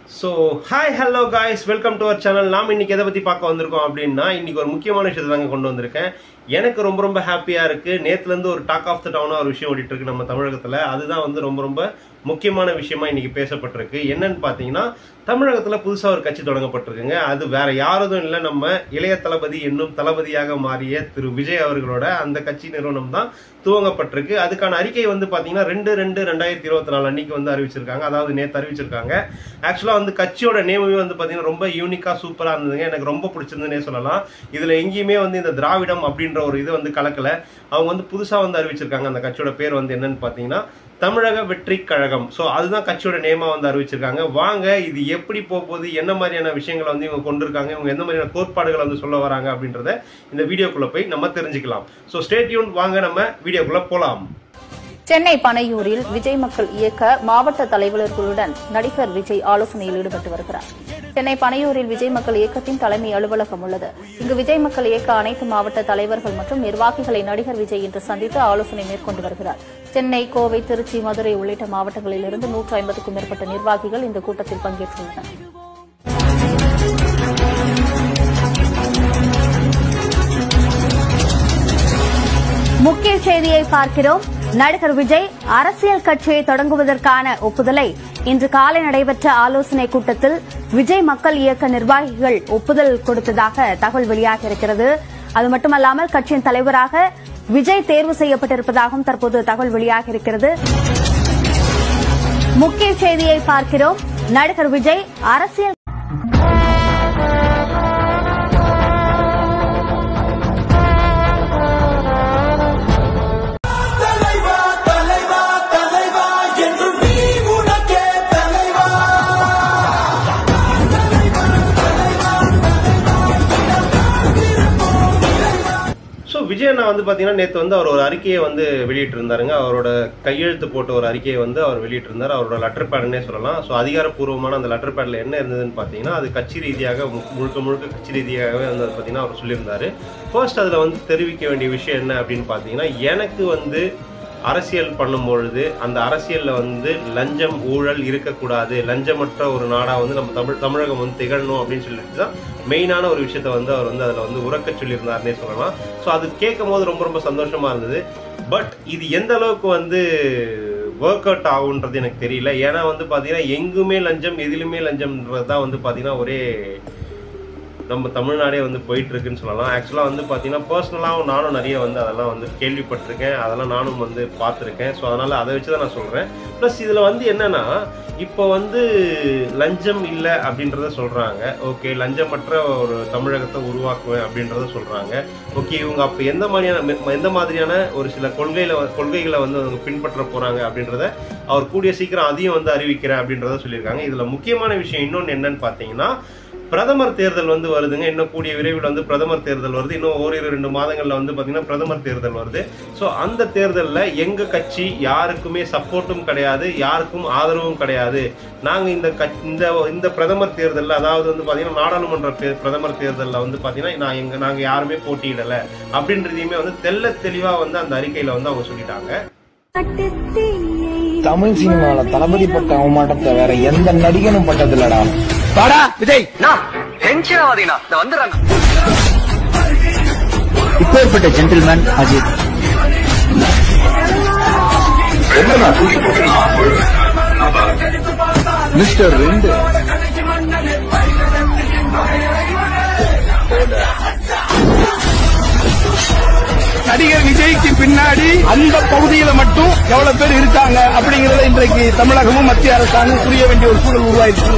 so hi hello guys welcome to our channel நாம் இன்னைக்கு எதை பற்றி பார்க்க வந்திருக்கோம் அப்படின்னா இன்னைக்கு ஒரு முக்கியமான விஷயத்தை தாங்க கொண்டு வந்திருக்கேன் எனக்கு ரொம்ப ரொம்ப ஹாப்பியாக இருக்குது நேற்றுலேருந்து ஒரு டாக் ஆஃப் த டவுனாக ஒரு விஷயம் ஓடிட்டு இருக்கு நம்ம தமிழகத்தில் அதுதான் வந்து ரொம்ப ரொம்ப முக்கியமான விஷயமா இன்னைக்கு பேசப்பட்டிருக்கு என்னன்னு பார்த்தீங்கன்னா தமிழகத்தில் புதுசாக ஒரு கட்சி தொடங்கப்பட்டிருக்குங்க அது வேற யாரதும் இல்லை நம்ம இளைய தளபதி என்னும் தளபதியாக மாறிய திரு விஜய் அவர்களோட அந்த கட்சி நிறுவனம் தான் துவங்கப்பட்டிருக்கு அதுக்கான அறிக்கை வந்து பார்த்தீங்கன்னா ரெண்டு ரெண்டு ரெண்டாயிரத்தி இருபத்தி நாலு அன்னைக்கு வந்து அறிவிச்சிருக்காங்க அதாவது நேற்று அறிவிச்சிருக்காங்க ஆக்சுவலாக வந்து கட்சியோட நேமுமே வந்து பார்த்தீங்கன்னா ரொம்ப யூனிக்காக சூப்பராக இருந்ததுங்க எனக்கு ரொம்ப பிடிச்சிருந்துன்னே சொல்லலாம் இதில் எங்கேயுமே வந்து இந்த திராவிடம் அப்படின்ற ஒரு இது வந்து கலக்கல அவங்க வந்து புதுசாக வந்து அறிவிச்சிருக்காங்க அந்த கட்சியோட பேர் வந்து என்னன்னு பார்த்தீங்கன்னா தமிழக வெற்றி கழகம் ஸோ அதுதான் கட்சியோட நேமா வந்து அறிவிச்சிருக்காங்க வாங்க இது எப்படி போக போகுது என்ன மாதிரியான விஷயங்களை வந்து இவங்க கொண்டிருக்காங்க இவங்க எந்த மாதிரியான கோட்பாடுகளை வந்து சொல்ல வராங்க அப்படின்றத இந்த வீடியோக்குள்ள போய் நம்ம தெரிஞ்சுக்கலாம் ஸோ ஸ்டேட்யூன் வாங்க நம்ம வீடியோக்குள்ள போலாம் சென்னை பனையூரில் விஜய் மக்கள் இயக்க மாவட்ட தலைவர்களுடன் நடிகர் விஜய் ஆலோசனையில் ஈடுபட்டு வருகிறார் சென்னை பனையூரில் விஜய் மக்கள் இயக்கத்தின் தலைமை அலுவலகம் உள்ளது இங்கு விஜய் மக்கள் இயக்க அனைத்து மாவட்ட தலைவர்கள் மற்றும் நிர்வாகிகளை நடிகர் விஜய் இன்று சந்தித்து ஆலோசனை மேற்கொண்டு வருகிறார் சென்னை கோவை திருச்சி மதுரை உள்ளிட்ட மாவட்டங்களிலிருந்து நூற்று ஐம்பதுக்கும் மேற்பட்ட நிர்வாகிகள் இந்த கூட்டத்தில் பங்கேற்றுள்ளனர் முக்கிய செய்தியை பார்க்கிறோம் நடிகர் விஜய் அரசியல் கட்சியை தொடங்குவதற்கான ஒப்புதலை இன்று காலை நடைபெற்ற ஆலோசனை கூட்டத்தில் விஜய் மக்கள் இயக்க நிர்வாகிகள் ஒப்புதல் கொடுத்ததாக தகவல் வெளியாகியிருக்கிறது அது மட்டுமல்லாமல் கட்சியின் தலைவராக விஜய் தேர்வு செய்யப்பட்டிருப்பதாகவும் தற்போது தகவல் வெளியாகியிருக்கிறது முக்கிய செய்தியை பார்க்கிறோம் நடிகர் விஜய் அரசியல் தலைவா தலைவா தலைவா என்று நீ உனக்கே தலைவா ஸோ விஜய் அண்ணா வந்து பார்த்தீங்கன்னா நேற்று வந்து அவர் ஒரு அறிக்கையை வந்து வெளியிட்டிருந்தாருங்க அவரோட கையெழுத்து போட்ட ஒரு அறிக்கையை வந்து அவர் வெளியிட்டிருந்தார் அவரோட லெட்டர் பேடுன்னே சொல்லலாம் ஸோ அதிகாரப்பூர்வமான அந்த லெட்டர் பேடில் என்ன இருந்ததுன்னு பார்த்தீங்கன்னா அது கட்சி ரீதியாக மு- முழுக்க முழுக்க கட்சி ரீதியாகவே வந்து அது பார்த்தீங்கன்னா அவர் சொல்லியிருந்தாரு ஃபர்ஸ்ட் அதில் வந்து தெரிவிக்க வேண்டிய விஷயம் என்ன அப்படின்னு பார்த்தீங்கன்னா எனக்கு வந்து அரசியல் பண்ணும்பொழுது அந்த அரசியலில் வந்து லஞ்சம் ஊழல் இருக்கக்கூடாது லஞ்சமற்ற ஒரு நாடாக வந்து நம்ம தமிழ் தமிழகம் வந்து திகழணும் அப்படின்னு சொல்லிட்டு தான் மெயினான ஒரு விஷயத்த வந்து அவர் வந்து அதில் வந்து உறக்க சொல்லியிருந்தாருன்னே சொல்லலாம் ஸோ அது கேட்கும் போது ரொம்ப ரொம்ப சந்தோஷமா இருந்தது பட் இது எந்த அளவுக்கு வந்து ஒர்க் அவுட் ஆகுன்றது எனக்கு தெரியல ஏன்னா வந்து பார்த்தீங்கன்னா எங்குமே லஞ்சம் எதிலுமே லஞ்சம்ன்றது தான் வந்து பார்த்தீங்கன்னா ஒரே நம்ம தமிழ்நாடே வந்து போயிட்டு இருக்குன்னு சொல்லலாம் ஆக்சுவலாக வந்து பார்த்தீங்கன்னா பர்சனலாகவும் நானும் நிறைய வந்து அதெல்லாம் வந்து கேள்விப்பட்டிருக்கேன் அதெல்லாம் நானும் வந்து பார்த்துருக்கேன் ஸோ அதனால் அதை வச்சு தான் நான் சொல்கிறேன் ப்ளஸ் இதில் வந்து என்னன்னா இப்போ வந்து லஞ்சம் இல்லை அப்படின்றத சொல்கிறாங்க ஓகே லஞ்சமற்ற ஒரு தமிழகத்தை உருவாக்குவேன் அப்படின்றத சொல்கிறாங்க ஓகே இவங்க அப்போ எந்த மாதிரியான மெ- எந்த மாதிரியான ஒரு சில கொள்கையில கொள்கைகளை வந்து அவங்க பின்பற்ற போகிறாங்க அப்படின்றத அவர் கூடிய சீக்கிரம் அதையும் வந்து அறிவிக்கிறேன் அப்படின்றத சொல்லியிருக்காங்க இதில் முக்கியமான விஷயம் இன்னொன்று என்னன்னு பார்த்தீங்கன்னா பிரதமர் தேர்தல் வந்து வருதுங்க இன்னும் கூடிய விரைவில் வந்து பிரதமர் தேர்தல் வருது இன்னும் ஓரிரு ரெண்டு மாதங்கள்ல வந்து பாத்தீங்கன்னா பிரதமர் தேர்தல் வருது ஸோ அந்த தேர்தலில் எங்க கட்சி யாருக்குமே சப்போர்ட்டும் கிடையாது யாருக்கும் ஆதரவும் கிடையாது நாங்க இந்த கட்சி இந்த இந்த பிரதமர் தேர்தலில் அதாவது வந்து பாத்தீங்கன்னா நாடாளுமன்ற தே- பிரதமர் தேர்தலில் வந்து பாத்தீங்கன்னா நான் எங்க நாங்க யாருமே போட்டியிடல அப்படின்றதையுமே வந்து தெள்ள தெளிவா வந்து அந்த அறிக்கையில வந்து அவங்க சொல்லிட்டாங்க தமிழ் சினிமால தளபதி பட்ட அவமானத்தை வேற எந்த நடிகனும் பட்டதில்லடா வாடா விஜய் நான் டென்ஷன் ஆகாதீங்கண்ணா நான் வந்துடுறேன் இப்பேற்பட்ட ஜென்டில்மேன் அஜித் மிஸ்டர் ரெண்டு நடிகர் விஜய்க்கு பின்னாடி அந்த பகுதியில மட்டும் எவ்வளவு பேர் இருக்காங்க அப்படிங்கறத இன்றைக்கு தமிழகமும் மத்திய அரசாங்கம் புரிய வேண்டிய ஒரு சூழல் உருவாயிடுச்சு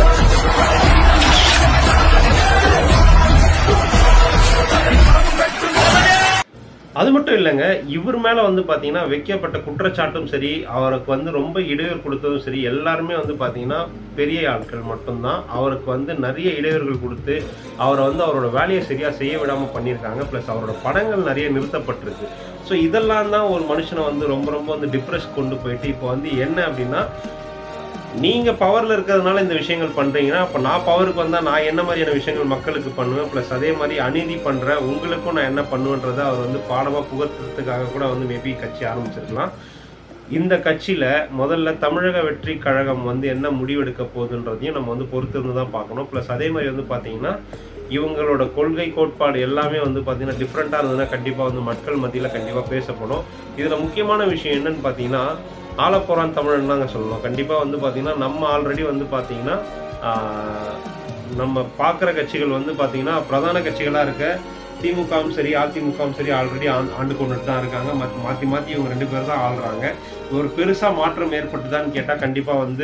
அது மட்டும் இல்லைங்க இவர் மேல வந்து பாத்தீங்கன்னா வைக்கப்பட்ட குற்றச்சாட்டும் சரி அவருக்கு வந்து ரொம்ப இடையூறு கொடுத்ததும் சரி எல்லாருமே வந்து பாத்தீங்கன்னா பெரிய ஆட்கள் மட்டும்தான் அவருக்கு வந்து நிறைய இடையூறுகள் கொடுத்து அவரை வந்து அவரோட வேலையை சரியா செய்ய விடாம பண்ணியிருக்காங்க ப்ளஸ் அவரோட படங்கள் நிறைய நிறுத்தப்பட்டிருக்கு ஸோ இதெல்லாம் தான் ஒரு மனுஷனை வந்து ரொம்ப ரொம்ப வந்து டிப்ரெஸ் கொண்டு போயிட்டு இப்போ வந்து என்ன அப்படின்னா நீங்க பவர்ல இருக்கிறதுனால இந்த விஷயங்கள் பண்றீங்கன்னா அப்ப நான் பவருக்கு வந்தா நான் என்ன மாதிரியான விஷயங்கள் மக்களுக்கு பண்ணுவேன் ப்ளஸ் அதே மாதிரி அநீதி பண்ற உங்களுக்கும் நான் என்ன பண்ணுவேன்றதை அவர் வந்து பாடமா புகத்துறதுக்காக கூட வந்து மேபி கட்சி ஆரம்பிச்சிருக்கலாம் இந்த கட்சியில முதல்ல தமிழக வெற்றி கழகம் வந்து என்ன முடிவெடுக்க போகுதுன்றதையும் நம்ம வந்து பொறுத்திருந்து தான் பார்க்கணும் ப்ளஸ் அதே மாதிரி வந்து பார்த்தீங்கன்னா இவங்களோட கொள்கை கோட்பாடு எல்லாமே வந்து பார்த்தீங்கன்னா டிஃப்ரெண்ட்டாக இருந்ததுன்னா கண்டிப்பாக வந்து மக்கள் மத்தியில் கண்டிப்பாக பேசப்படும் இதில் முக்கியமான விஷயம் என்னன்னு பார்த்தீங்கன்னா ஆலப்போறான் தமிழன் தாங்க சொல்லணும் கண்டிப்பாக வந்து பார்த்தீங்கன்னா நம்ம ஆல்ரெடி வந்து பார்த்தீங்கன்னா ஆஹ், நம்ம பார்க்குற கட்சிகள் வந்து பார்த்தீங்கன்னா பிரதான கட்சிகளாக இருக்க திமுகவும் சரி அதிமுகவும் சரி ஆல்ரெடி ஆண்டு கொண்டுட்டு தான் இருக்காங்க மத் மாற்றி மாற்றி இவங்க ரெண்டு பேர் தான் ஆள்றாங்க ஒரு பெருசாக மாற்றம் ஏற்பட்டுதான்னு கேட்டால் கண்டிப்பாக வந்து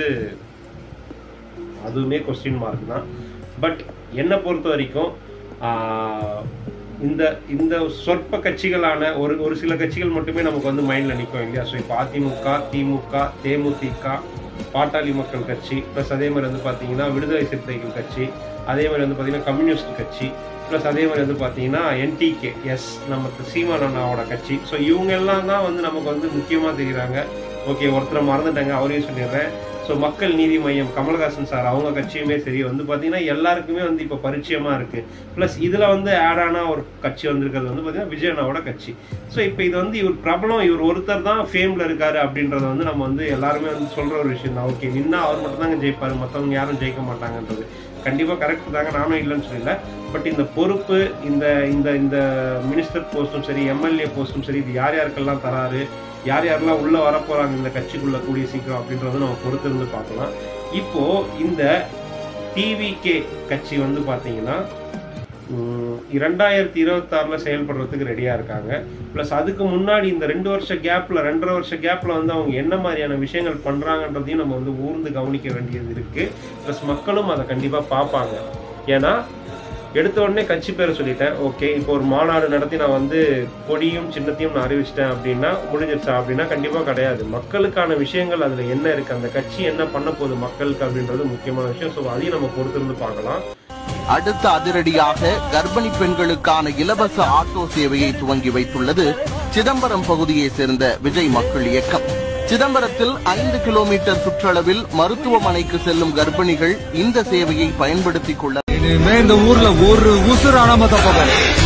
அதுவுமே கொஸ்டின் மார்க் தான் பட் என்னை பொறுத்த வரைக்கும் ஆஹ், இந்த இந்த சொற்ப கட்சிகளான ஒரு ஒரு சில கட்சிகள் மட்டுமே நமக்கு வந்து மைண்டில் நிற்கும் இல்லையா ஸோ இப்போ அதிமுக திமுக தேமுதிக பாட்டாளி மக்கள் கட்சி ப்ளஸ் அதே மாதிரி வந்து பார்த்தீங்கன்னா விடுதலை சிறுத்தைகள் கட்சி அதே மாதிரி வந்து பார்த்தீங்கன்னா கம்யூனிஸ்ட் கட்சி ப்ளஸ் அதே மாதிரி வந்து பார்த்தீங்கன்னா என்டிகே எஸ் நம்ம சீமான் அண்ணாவோட கட்சி ஸோ இவங்க எல்லாம் தான் வந்து நமக்கு வந்து முக்கியமாக தெரியுறாங்க ஓகே ஒருத்தரை மறந்துட்டாங்க அவரையும் சொல்லிடுறேன் ஸோ மக்கள் நீதி மையம் கமல்ஹாசன் சார் அவங்க கட்சியுமே சரி வந்து பார்த்தீங்கன்னா எல்லாருக்குமே வந்து இப்போ பரிச்சயமாக இருக்குது ப்ளஸ் இதில் வந்து ஆட் ஆன ஒரு கட்சி வந்திருக்கிறது வந்து பார்த்தீங்கன்னா விஜயனாவோட கட்சி ஸோ இப்போ இது வந்து இவர் பிரபலம் இவர் ஒருத்தர் தான் ஃபேமில் இருக்காரு அப்படின்றத வந்து நம்ம வந்து எல்லாருமே வந்து சொல்கிற ஒரு விஷயம் தான் ஓகே நின்னா அவர் மட்டும் தாங்க ஜெயிப்பார் மற்றவங்க யாரும் ஜெயிக்க மாட்டாங்கன்றது கண்டிப்பாக கரெக்ட் தாங்க நானும் இல்லைன்னு சொல்லல பட் இந்த பொறுப்பு இந்த இந்த இந்த மினிஸ்டர் போஸ்ட்டும் சரி எம்எல்ஏ போஸ்ட்டும் சரி இது யார் யாருக்கெல்லாம் தராரு யார் யாரெல்லாம் உள்ள வரப்போறாங்க இந்த கட்சிக்குள்ள கூடிய சீக்கிரம் அப்படின்றத நம்ம பொறுத்து இருந்து பார்க்கலாம் இப்போ இந்த டிவிகே கட்சி வந்து பாத்தீங்கன்னா உம், இரண்டாயிரத்தி இருபத்தாறுல செயல்படுறதுக்கு ரெடியா இருக்காங்க ப்ளஸ் அதுக்கு முன்னாடி இந்த ரெண்டு வருஷ கேப்ல ரெண்டரை வருஷ கேப்ல வந்து அவங்க என்ன மாதிரியான விஷயங்கள் பண்றாங்கன்றதையும் நம்ம வந்து ஊர்ந்து கவனிக்க வேண்டியது இருக்கு ப்ளஸ் மக்களும் அதை கண்டிப்பா பார்ப்பாங்க ஏன்னா எடுத்த உடனே கட்சி பேரை சொல்லிட்டேன் ஓகே இப்போ ஒரு மாநாடு நடத்தி நான் வந்து கொடியும் சின்னத்தையும் நான் அறிவிச்சிட்டேன் அப்படின்னா முடிஞ்சிருச்சா அப்படின்னா கண்டிப்பா கிடையாது மக்களுக்கான விஷயங்கள் அதுல என்ன இருக்கு அந்த கட்சி என்ன பண்ண போகுது மக்களுக்கு அப்படின்றது முக்கியமான விஷயம் ஸோ அதையும் நம்ம பொறுத்திருந்து பார்க்கலாம் அடுத்த அதிரடியாக கர்ப்பிணி பெண்களுக்கான இலவச ஆட்டோ சேவையை துவங்கி வைத்துள்ளது சிதம்பரம் பகுதியை சேர்ந்த விஜய் மக்கள் இயக்கம் சிதம்பரத்தில் ஐந்து கிலோமீட்டர் சுற்றளவில் மருத்துவமனைக்கு செல்லும் கர்ப்பிணிகள் இந்த சேவையை பயன்படுத்திக் கொள்ள இனிமே இந்த ஊர்ல ஒரு உசுறு அனாம தப்ப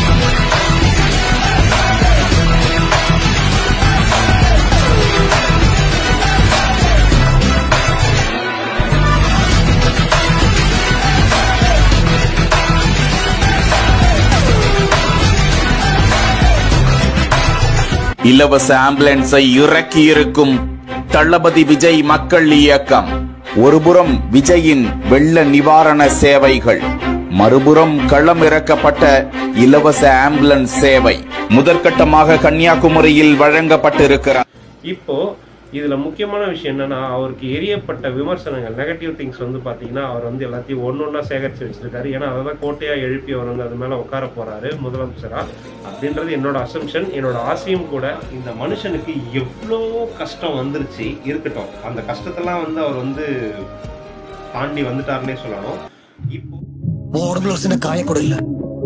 இலவச ஆம்புலன்ஸை இறக்கியிருக்கும் தளபதி விஜய் மக்கள் இயக்கம் ஒருபுறம் விஜயின் வெள்ள நிவாரண சேவைகள் மறுபுறம் களம் இறக்கப்பட்ட இலவச ஆம்புலன்ஸ் சேவை முதற்கட்டமாக கன்னியாகுமரியில் வழங்கப்பட்டிருக்கிறார் இப்போ இதுல முக்கியமான விஷயம் என்னன்னா அவருக்கு எரியப்பட்ட விமர்சனங்கள் நெகட்டிவ் திங்ஸ் வந்து பாத்தீங்கன்னா அவர் வந்து எல்லாத்தையும் ஒன்னொன்னா சேகரிச்சு வச்சிருக்காரு ஏன்னா அதை தான் கோட்டையா எழுப்பி அவர் வந்து அது மேல உட்கார போறாரு முதலமைச்சரா அப்படின்றது என்னோட அசம்ஷன் என்னோட ஆசையும் கூட இந்த மனுஷனுக்கு எவ்வளோ கஷ்டம் வந்துருச்சு இருக்கட்டும் அந்த கஷ்டத்தெல்லாம் வந்து அவர் வந்து தாண்டி வந்துட்டாருன்னே சொல்லணும் இப்போ உடம்புல ஒரு சின்ன காயம் கூட இல்ல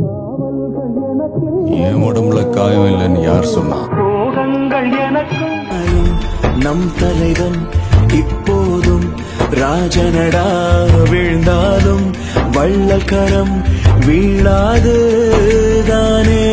என் உடம்புல காயம் இல்லைன்னு யார் சொன்னா நம் தலைவன் இப்போதும் ராஜனடா வீழ்ந்தாலும் வள்ளக்கரம் வீழாது தானே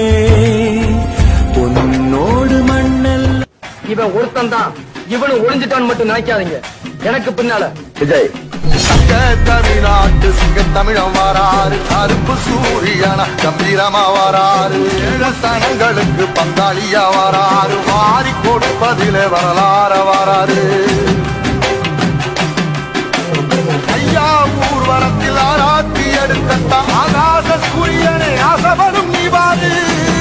பொன்னோடு மண்ணல் இவன் ஒருத்தன் தான் இவனு ஒளிஞ்சிட்டான்னு மட்டும் நினைக்காதீங்க எனக்கு பின்னால விஜய் தமிழ்நாட்டு சிங்க தமிழம் வராறு கருப்பு சூரியன கம்பீரமா வராறு சனங்களுக்கு பங்காளியா வராறு வாரி கொடுப்பதிலே வரலாற வராறு ஐயா ஊர்வலத்தில் ஆராத்தி எடுத்த ஆகாச சூரியனை ஆசைப்படும் நீவாரு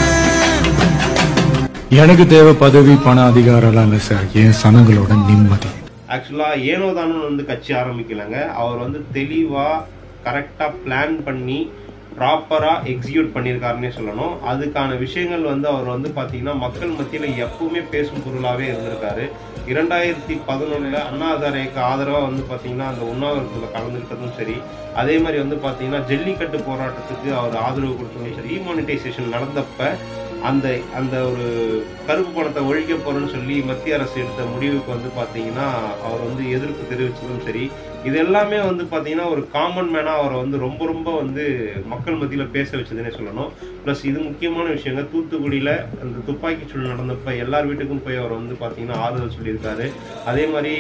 எனக்கு தேவை பதவி பண அதிகாரம் இல்ல சார் என் சனங்களோட நிம்மதி ஆக்சுவலாக ஏனோ தானோ வந்து கட்சி ஆரம்பிக்கலைங்க அவர் வந்து தெளிவாக கரெக்டாக பிளான் பண்ணி ப்ராப்பராக எக்ஸிக்யூட் பண்ணியிருக்காருன்னே சொல்லணும் அதுக்கான விஷயங்கள் வந்து அவர் வந்து பார்த்தீங்கன்னா மக்கள் மத்தியில் எப்பவுமே பேசும் பொருளாகவே இருந்திருக்காரு இரண்டாயிரத்தி பதினொன்றில் அண்ணா ஹசாரேக்கு ஆதரவாக வந்து பார்த்தீங்கன்னா அந்த உண்ணாவிரதத்தில் கலந்துக்கிட்டதும் சரி அதே மாதிரி வந்து பார்த்தீங்கன்னா ஜல்லிக்கட்டு போராட்டத்துக்கு அவர் ஆதரவு கொடுத்ததும் சரி இமானிட்டைசேஷன் நடந்தப்ப அந்த அந்த ஒரு கருப்பு பணத்தை ஒழிக்க போறேன்னு சொல்லி மத்திய அரசு எடுத்த முடிவுக்கு வந்து பாத்தீங்கன்னா அவர் வந்து எதிர்ப்பு தெரிவிச்சதும் சரி இது எல்லாமே வந்து பார்த்தீங்கன்னா ஒரு காமன் மேனாக அவரை வந்து ரொம்ப ரொம்ப வந்து மக்கள் மத்தியில் பேச வச்சதுன்னே சொல்லணும் ப்ளஸ் இது முக்கியமான விஷயங்க தூத்துக்குடியில் அந்த துப்பாக்கி சூடு நடந்தப்ப எல்லார் வீட்டுக்கும் போய் அவர் வந்து பார்த்தீங்கன்னா ஆறுதல் சொல்லியிருக்காரு அதே மாதிரி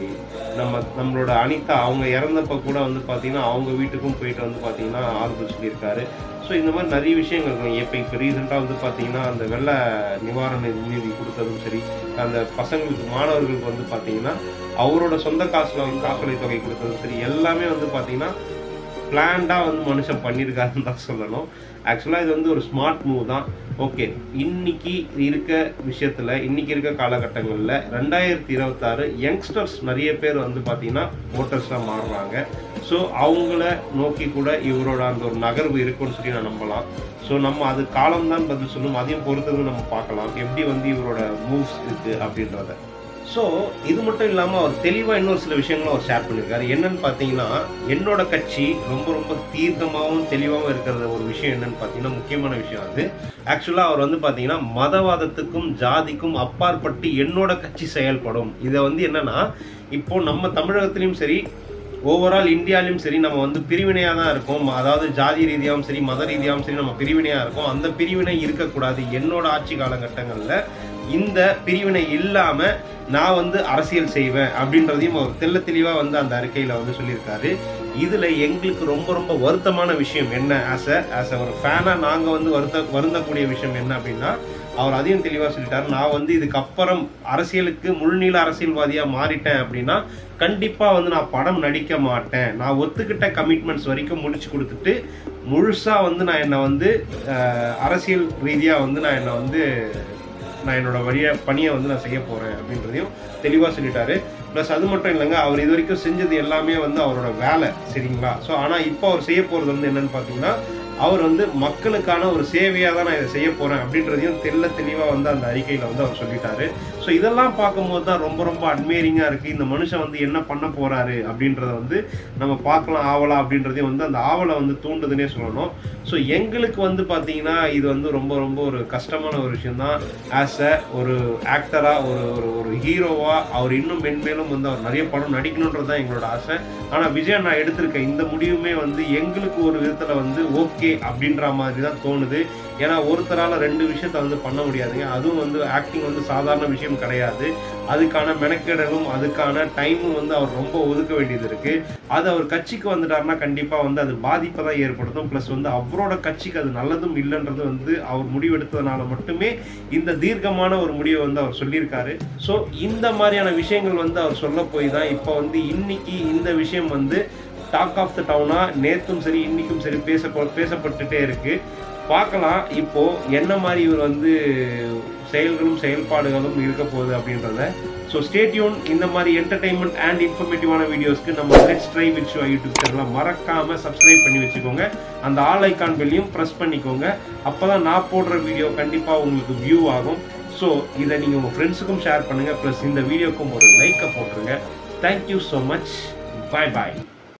நம்ம நம்மளோட அனிதா அவங்க இறந்தப்ப கூட வந்து பார்த்தீங்கன்னா அவங்க வீட்டுக்கும் போயிட்டு வந்து பார்த்தீங்கன்னா ஆறுதல் சொல்லியிருக்காரு ஸோ இந்த மாதிரி நிறைய விஷயங்கள் இருக்கும் இப்போ இப்போ ரீசெண்டாக வந்து பார்த்தீங்கன்னா அந்த வெள்ள நிவாரண நிதி கொடுத்ததும் சரி அந்த பசங்களுக்கு மாணவர்களுக்கு வந்து பார்த்தீங்கன்னா அவரோட சொந்த காசில் வந்து காசோலை தொகை கொடுத்ததும் சரி எல்லாமே வந்து பார்த்தீங்கன்னா பிளான்டாக வந்து மனுஷன் பண்ணியிருக்காருன்னு தான் சொல்லணும் ஆக்சுவலாக இது வந்து ஒரு ஸ்மார்ட் மூவ் தான் ஓகே இன்னைக்கு இருக்க விஷயத்தில் இன்னைக்கு இருக்க காலகட்டங்களில் ரெண்டாயிரத்தி இருபத்தாறு யங்ஸ்டர்ஸ் நிறைய பேர் வந்து பார்த்தீங்கன்னா ஓட்டர்ஸாக மாறுறாங்க ஸோ அவங்கள நோக்கி கூட இவரோட அந்த ஒரு நகர்வு இருக்குன்னு சொல்லி நான் நம்பலாம் ஸோ நம்ம அது காலம்தான் பதில் சொல்லும் அதையும் பொறுத்தது நம்ம பார்க்கலாம் எப்படி வந்து இவரோட மூவ்ஸ் இருக்குது அப்படின்றத ஸோ இது மட்டும் இல்லாமல் அவர் தெளிவாக இன்னொரு சில விஷயங்களும் அவர் ஷேர் பண்ணியிருக்காரு என்னன்னு பார்த்தீங்கன்னா என்னோட கட்சி ரொம்ப ரொம்ப தீர்க்கமாகவும் தெளிவாகவும் இருக்கிற ஒரு விஷயம் என்னன்னு பார்த்தீங்கன்னா முக்கியமான விஷயம் அது ஆக்சுவலாக அவர் வந்து பார்த்தீங்கன்னா மதவாதத்துக்கும் ஜாதிக்கும் அப்பாற்பட்டு என்னோட கட்சி செயல்படும் இதை வந்து என்னன்னா இப்போ நம்ம தமிழகத்திலையும் சரி ஓவரால் இந்தியாலையும் சரி நம்ம வந்து பிரிவினையாக தான் இருக்கோம் அதாவது ஜாதி ரீதியாகவும் சரி மத ரீதியாகவும் சரி நம்ம பிரிவினையாக இருக்கோம் அந்த பிரிவினை இருக்கக்கூடாது என்னோட ஆட்சி காலகட்டங்களில் இந்த பிரிவினை இல்லாமல் நான் வந்து அரசியல் செய்வேன் அப்படின்றதையும் அவர் தெள்ள தெளிவாக வந்து அந்த அறிக்கையில் வந்து சொல்லியிருக்காரு இதில் எங்களுக்கு ரொம்ப ரொம்ப வருத்தமான விஷயம் என்ன ஆஸ் அ ஆஸ் அ ஒரு ஃபேனாக நாங்கள் வந்து வருத்த வருந்தக்கூடிய விஷயம் என்ன அப்படின்னா அவர் அதையும் தெளிவாக சொல்லிட்டாரு நான் வந்து இதுக்கப்புறம் அரசியலுக்கு முழுநீள அரசியல்வாதியாக மாறிட்டேன் அப்படின்னா கண்டிப்பாக வந்து நான் படம் நடிக்க மாட்டேன் நான் ஒத்துக்கிட்ட கமிட்மெண்ட்ஸ் வரைக்கும் முடிச்சு கொடுத்துட்டு முழுசாக வந்து நான் என்னை வந்து அஹ், அரசியல் ரீதியாக வந்து நான் என்னை வந்து நான் என்னோட வழிய பணியை வந்து நான் செய்ய போறேன் அப்படின்றதையும் தெளிவாக சொல்லிட்டாரு ப்ளஸ் அது மட்டும் இல்லைங்க அவர் இது வரைக்கும் செஞ்சது எல்லாமே வந்து அவரோட வேலை சரிங்களா ஸோ ஆனால் இப்போ அவர் செய்ய போறது வந்து என்னன்னு பார்த்தீங்கன்னா அவர் வந்து மக்களுக்கான ஒரு சேவையாக தான் நான் இதை செய்ய போறேன் அப்படின்றதையும் தெள்ள தெளிவாக வந்து அந்த அறிக்கையில் வந்து அவர் சொல்லிட்டாரு ஸோ இதெல்லாம் பார்க்கும்போது தான் ரொம்ப ரொம்ப அட்மைரிங்காக இருக்கு இந்த மனுஷன் வந்து என்ன பண்ண போறாரு அப்படின்றத வந்து நம்ம பார்க்கலாம் ஆவலா அப்படின்றதையும் வந்து அந்த ஆவலை வந்து தூண்டுதுன்னே சொல்லணும் ஸோ எங்களுக்கு வந்து பார்த்தீங்கன்னா இது வந்து ரொம்ப ரொம்ப ஒரு கஷ்டமான ஒரு விஷயம் தான் ஆஸ் அ ஒரு ஆக்டராக ஒரு ஒரு ஒரு ஹீரோவா அவர் இன்னும் மென்மேலும் வந்து அவர் நிறைய படம் நடிக்கணுன்றது தான் எங்களோட ஆசை ஆனால் விஜய் நான் எடுத்திருக்க இந்த முடிவுமே வந்து எங்களுக்கு ஒரு விதத்தில் வந்து ஓகே அப்படின்ற மாதிரி தான் தோணுது ஏன்னா ஒருத்தரால ரெண்டு விஷயத்த வந்து பண்ண முடியாதுங்க அதுவும் வந்து ஆக்டிங் வந்து சாதாரண விஷயம் கிடையாது அதுக்கான மெனக்கெடலும் அதுக்கான டைமும் வந்து அவர் ரொம்ப ஒதுக்க வேண்டியது இருக்கு அது அவர் கட்சிக்கு வந்துட்டாருன்னா கண்டிப்பா வந்து அது பாதிப்பை தான் ஏற்படுத்தும் ப்ளஸ் வந்து அவரோட கட்சிக்கு அது நல்லதும் இல்லைன்றது வந்து அவர் முடிவெடுத்ததுனால மட்டுமே இந்த தீர்க்கமான ஒரு முடிவை வந்து அவர் சொல்லியிருக்காரு ஸோ இந்த மாதிரியான விஷயங்கள் வந்து அவர் சொல்ல போய் தான் இப்போ வந்து இன்னைக்கு இந்த விஷயம் வந்து டாக் ஆஃப் த டவுனா நேத்தும் சரி இன்னைக்கும் சரி பேச பேசப்பட்டுட்டே இருக்கு பார்க்கலாம் இப்போ என்ன மாதிரி இவர் வந்து செயல்களும் செயல்பாடுகளும் இருக்க போகுது அப்படின்றத ஸோ ஸ்டேட்யூன் இந்த மாதிரி என்டர்டைன்மெண்ட் அண்ட் இன்ஃபர்மேட்டிவான வீடியோஸ்க்கு நம்ம let's try with show YouTube சேனலை மறக்காம சப்ஸ்கிரைப் பண்ணி வச்சுக்கோங்க அந்த ஆல் ஐக்கான் பெல்லையும் ப்ரெஸ் பண்ணிக்கோங்க அப்பதான் நான் போடுற வீடியோ கண்டிப்பாக உங்களுக்கு வியூ ஆகும் ஸோ இதை நீங்கள் உங்கள் ஃப்ரெண்ட்ஸுக்கும் ஷேர் பண்ணுங்கள் ப்ளஸ் இந்த வீடியோக்கும் ஒரு லைக்கை போட்டுருங்க தேங்க்யூ ஸோ மச் பாய் பாய்